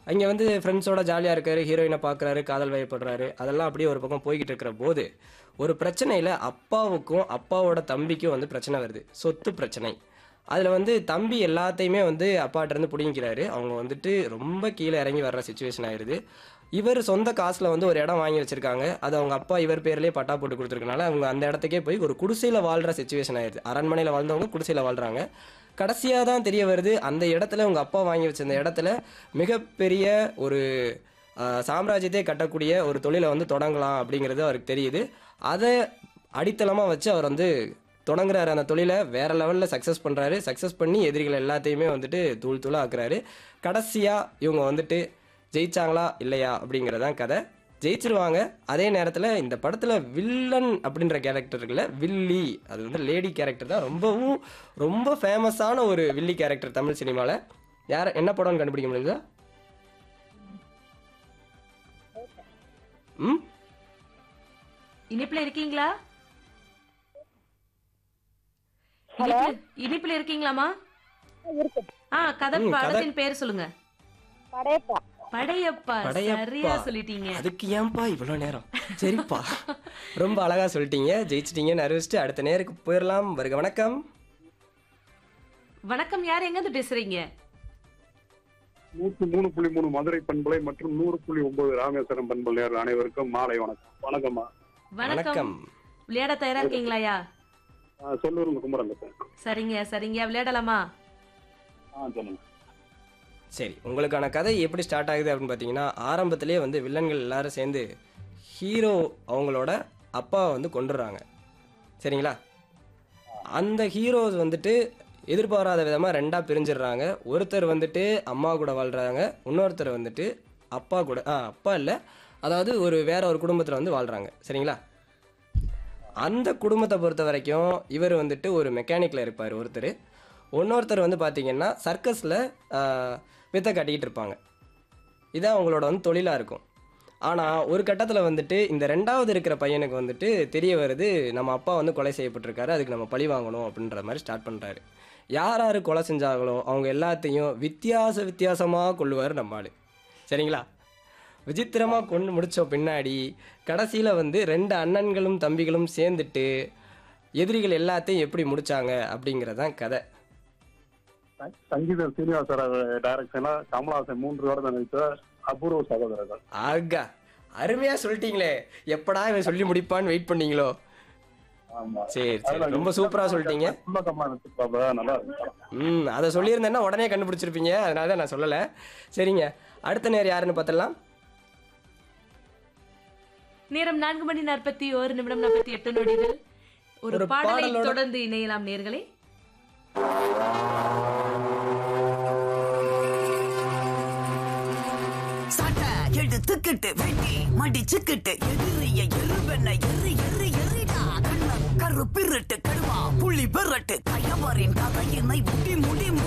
அங்கே வந்து ஃப்ரெண்ட்ஸோட ஜாலியாக இருக்காரு ஹீரோயினை பார்க்குறாரு காதல் வயப்படுறாரு அதெல்லாம் அப்படியே ஒரு பக்கம் போய்கிட்டு இருக்கிற போது ஒரு பிரச்சனையில் அப்பாவுக்கும் அப்பாவோட தம்பிக்கும் வந்து பிரச்சனை வருது சொத்து பிரச்சனை அதில் வந்து தம்பி எல்லாத்தையுமே வந்து அப்பாட்டிருந்து பிடிங்கிறாரு அவங்க வந்துட்டு ரொம்ப கீழே இறங்கி வர்ற சுச்சுவேஷன் ஆயிடுது இவர் சொந்த காசில் வந்து ஒரு இடம் வாங்கி வச்சிருக்காங்க அது அவங்க அப்பா இவர் பேர்லேயே பட்டா போட்டு கொடுத்துருக்கனால அவங்க அந்த இடத்துக்கே போய் ஒரு குடிசையில் வாழ்கிற சுச்சுவேஷன் ஆயிடுது அரண்மனையில் வாழ்ந்தவங்க குடிசையில் வாழ்கிறாங்க கடைசியாக தான் தெரிய வருது அந்த இடத்துல உங்கள் அப்பா வாங்கி வச்சிருந்த இடத்துல மிகப்பெரிய ஒரு ஆஹ், சாம்ராஜ்யத்தை கட்டக்கூடிய ஒரு தொழிலை வந்து தொடங்கலாம் அப்படிங்கிறது அவருக்கு தெரியுது அதை அடித்தளமாக வச்சு அவர் வந்து தொடங்குறாரு அந்த தொழிலை வேற லெவலில் சக்ஸஸ் பண்ணுறாரு சக்ஸஸ் பண்ணி எதிரிகள் எல்லாத்தையுமே வந்துட்டு தூள் தூளாக ஆக்குறாரு கடைசியாக இவங்க வந்துட்டு ஜெயிச்சாங்களா இல்லையா அப்படிங்கிறதான் கதை ஜெயிச்சிருவாங்க அதே நேரத்தில் இந்த படத்தில் வில்லன் அப்படின்ற கேரக்டர் இருக்குல்ல வில்லி அது வந்து லேடி கேரக்டர் தான் ரொம்பவும் ரொம்ப ஃபேமஸான ஒரு வில்லி கேரக்டர் தமிழ் சினிமாவில் யார் என்ன படம்னு கண்டுபிடிக்க முடியுதா ம் இனிப்புல இருக்கீங்களா இனிப்புல இனிப்புல இருக்கீங்களாமா இருக்கு ஆ கதை ம், கதை- படத்தின் பேர் சொல்லுங்க படையப்பா படையப்பா படையப்பா. சரியா சொல்லிட்டீங்க அதுக்கு ஏன்பா இவ்வளோ நேரம் சரிப்பா ரொம்ப அழகா சொல்லிட்டீங்க ஜெயிச்சிட்டீங்கன்னு அறிவிச்சிட்டு அடுத்த நேருக்கு போயிடலாம் வருக வணக்கம் வணக்கம் யார் எங்க இருந்து பேசுறீங்க நூற்று மூணு புள்ளி மூணு மதுரை பண்பலை மற்றும் நூறு புள்ளி ஒன்பது ராமேஸ்வரம் பண்பலை நேயர்கள் அனைவருக்கும் மாலை வணக்கம் வணக்கம்மா வணக்கம் வணக்கம் விளையாட தயாரா இருக்கீங்களாயா ஆ, சொல்லூர் குமரன் பேசுறேன் சரிங்க சரிங்க விளையாடலாமா ஆ சொல்லுங்க சரி உங்களுக்கான கதை எப்படி ஸ்டார்ட் ஆகுது அப்படின்னு பார்த்தீங்கன்னா ஆரம்பத்திலேயே வந்து வில்லன்கள் எல்லாரும் சேர்ந்து ஹீரோ அவங்களோட அப்பாவை வந்து கொண்டுடுறாங்க சரிங்களா அந்த ஹீரோஸ் வந்துட்டு எதிர்பாராத விதமாக ரெண்டாக பிரிஞ்சிடுறாங்க ஒருத்தர் வந்துட்டு அம்மா கூட வாழ்கிறாங்க இன்னொருத்தர் வந்துட்டு அப்பா கூட ஆ அப்பா இல்லை அதாவது ஒரு வேற ஒரு குடும்பத்தில் வந்து வாழ்கிறாங்க சரிங்களா அந்த குடும்பத்தை பொறுத்த வரைக்கும் இவர் வந்துட்டு ஒரு மெக்கானிக்கில் இருப்பார் ஒருத்தர் இன்னொருத்தர் வந்து பார்த்தீங்கன்னா சர்க்கஸில் வித்தை கட்டிக்கிட்டு இருப்பாங்க இதான் அவங்களோட வந்து தொழிலாக இருக்கும் ஆனால் ஒரு கட்டத்தில் வந்துட்டு இந்த ரெண்டாவது இருக்கிற பையனுக்கு வந்துட்டு தெரிய வருது நம்ம அப்பா வந்து கொலை செய்யப்பட்டிருக்காரு அதுக்கு நம்ம பழி வாங்கணும் அப்படின்ற மாதிரி ஸ்டார்ட் பண்ணுறாரு யார் யார் கொலை செஞ்சாங்களோ அவங்க எல்லாத்தையும் வித்தியாச வித்தியாசமாக கொள்ளுவார் நம்ம ஆளு சரிங்களா விசித்திரமாக கொண்டு முடிச்ச பின்னாடி கடைசியில் வந்து ரெண்டு அண்ணன்களும் தம்பிகளும் சேர்ந்துட்டு எதிரிகள் எல்லாத்தையும் எப்படி முடிச்சாங்க அப்படிங்கிறதான் கதை சங்கீத சீனிவாசர் டைரக்ஷன்ல கமலஹாசன் மூன்று வருடம் நடித்த அபூர்வ சகோதரர்கள் ஆகா அருமையா சொல்லிட்டீங்களே எப்படா இவன் சொல்லி முடிப்பான்னு வெயிட் பண்ணீங்களோ ஆமா சரி சரி ரொம்ப சூப்பரா சொல்லிட்டீங்க சுள்ளக்கம்மா நடிச்சிருப்பாப்ல நல்லா இருக்கு ம் அதை சொல்லியிருந்தேன்னா உடனே கண்டுபிடிச்சிருப்பீங்க அதனால தான் நான் சொல்லலை சரிங்க அடுத்த நேரம் யாருன்னு பார்த்தலாம் நேரம் நான்கு மணி நாற்பத்தி ஒரு நிமிடம் நாற்பத்தி எட்டு நொடிகள் ஒரு ஒரு பாடலை பாடலோட- தொடர்ந்து இணையலாம் நேர்களே சட்ட எடுத்துக்கிட்டு வெட்டி மடிச்சுக்கிட்டு எதிரிய எருவென்ன எரி எரி எரிடா கண்ண கரு பிறட்டு கடுவா புள்ளி பெறட்டு கயவரின் கதையினை முடி முடி